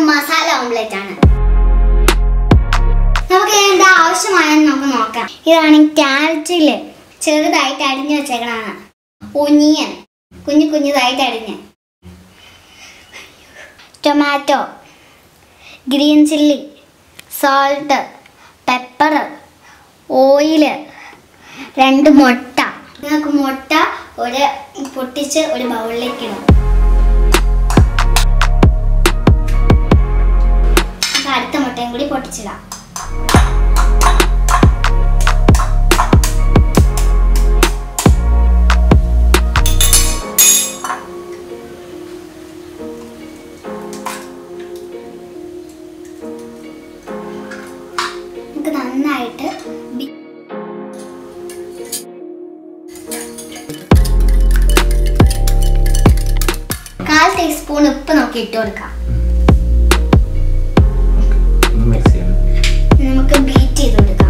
Masala omelette ആണ് നമുക്ക് എന്താ ആവശ്യമായെന്ന് നമുക്ക് നോക്കാം ഇതാണ് ക്യാരറ്റിൽ ചെറുതായിട്ട് അരിഞ്ഞു വെച്ചേക്കണാണ് ഒനിയൻ കുഞ്ഞു കുഞ്ഞുതായിട്ട് അരിഞ്ഞ് tomato green chilli salt pepper oil രണ്ട് മുട്ട നിങ്ങൾക്ക് മുട്ട ഒരു പൊട്ടിച്ച് ഒരു ബൗളിലേക്ക് ഇടും നമുക്ക് അടുത്ത മുട്ടയും കൂടി പൊട്ടിച്ചിടാം നമുക്ക് നന്നായിട്ട് ബി- കാൽ ടീസ്പൂൺ ഉപ്പ് നമുക്ക് ഇട്ട് കൊടുക്കാം ഒന്ന് മിക്സ് ചെയ്യണം നമുക്ക് ബീറ്റ് ചെയ്ത് കൊടുക്കാം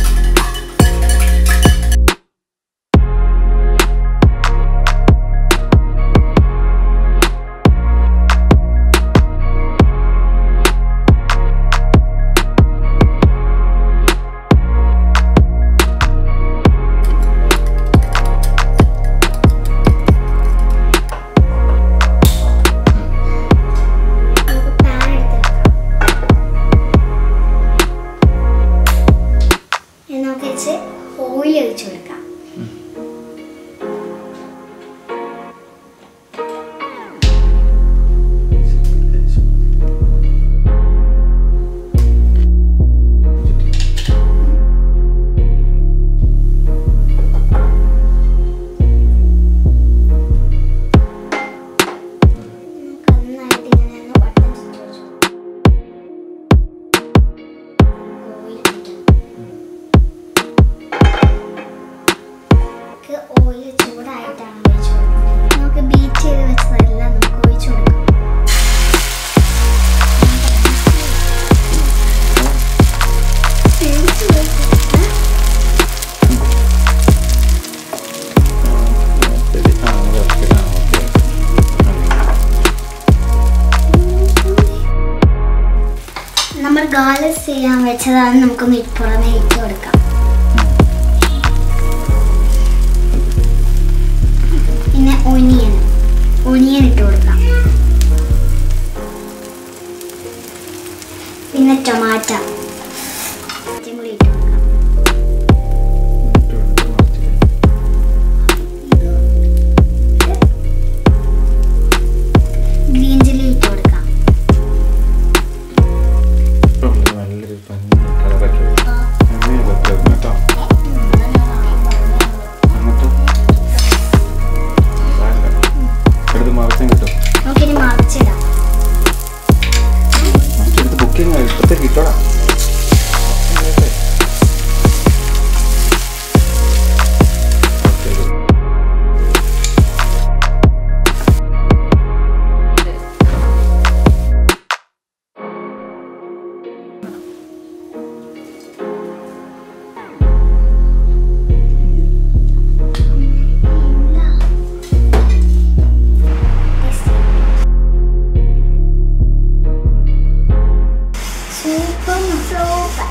നമുക്ക് പാൻ എടുത്ത് വെക്കാം ഇനി നമുക്ക് വെച്ച് ഓയിൽ ഒഴിച്ചു കൊടുക്കാം നമുക്ക് നന്നായിട്ട് ഇങ്ങനെ ഒന്ന് വട്ടം ചുറ്റി വെച്ചു ഓയിൽ നമുക്ക് ഓയിൽ ചൂടായിട്ടാണ് ഒഴിച്ചു കൊടുക്കുന്നത് നമുക്ക് ബീറ്റ് ചെയ്ത് വെച്ചതെല്ലാം നമുക്ക് ഒഴിച്ചു കൊടുക്കാം പേടിച്ച് പോയി. ഏ? ശരി ആ ഓക്കെ ആ ഓക്കെ നമ്മൾ ഗാലസ് ചെയ്യാൻ വെച്ചതാണ് നമുക്ക് മി- പുറമേ ഇട്ട് കൊടുക്കാം പിന്നെ ഒനിയൻ ഒനിയൻ ഇട്ട് കൊടുക്കാം പിന്നെ ടൊമാറ്റ ഇതും കൂടി ഇട്ട് കൊടുക്കാം ഗ്രീൻ ചില്ലി ഇട്ട് കൊടുക്കാം നല്ലൊരു ഭംഗി കളറൊക്കെ അങ്ങനെയല്ല കേട്ടോ എന്നിട്ട് സാരമില്ല. എടുത്ത് മറിച്ചും കിട്ടും നമുക്കിനി മറിച്ചിടാം മറിച്ചെടുത്ത് ബുക്കിംഗ് ഇപ്പത്തേക്ക് ഇട്ടോടാം സൂപ്പർ സൂപ്പർ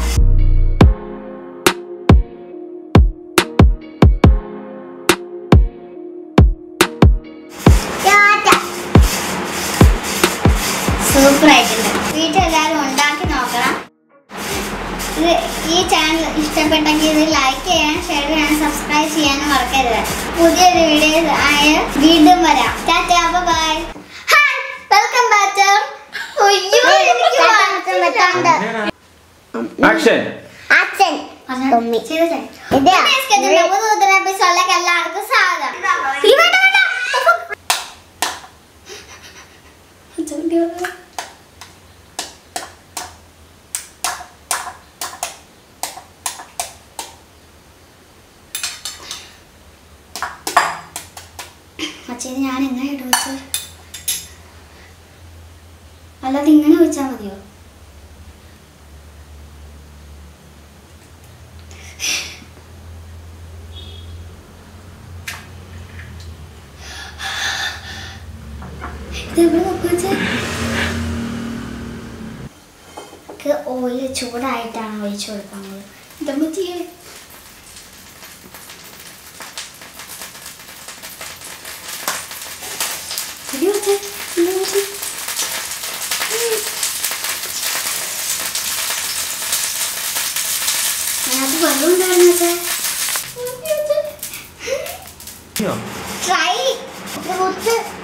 സൂപ്പർ ആയിട്ടുണ്ട് വീട്ടിലെല്ലാവരും ഉണ്ടാക്കി നോക്കണം ഇത് ഈ ചാനൽ ഇഷ്ടപ്പെട്ടെങ്കിൽ ഇത് ലൈക്ക് ചെയ്യാൻ ഷെയർ ചെയ്യാൻ സബ്സ്ക്രൈബ് ചെയ്യാനും മറക്കരുത് പുതിയൊരു വീഡിയോ ആയ വീണ്ടും വരാം ta ta bye hi welcome back അയ്യോ എനിക്ക് വാങ്ങിച്ചിട്ടുണ്ട്. ആക്ഷൻ അച്ഛൻ മമ്മി ചെയ്തേ ഇതാ. എപ്പിസോഡിലേക്ക് എല്ലാവർക്കും സ്വാഗതം ഈ വേണ്ട വേണ്ട അച്ഛന് ഞാൻ എങ്ങനെ ഇട്ട് വെച്ചത് അല്ലാതെ ഇങ്ങനെ വെച്ചാൽ മതിയോ ഇത് എവിടെ നോക്കുക വെച്ചേ ഓയിൽ ചൂടായിട്ടാണ് ഒഴിച്ചു കൊടുക്കാൻ പോകുന്നത് ഇതമ്മ ചെയ്യേ ഇടി വെച്ചേ, ഇടി വെച്ചേ. ഉം. അതിനകത്ത് വെള്ളം ഉണ്ടായിരുന്നു വെച്ചേ. ഇടി വെച്ചേ. ട്രൈ ഇത് കുത്ത്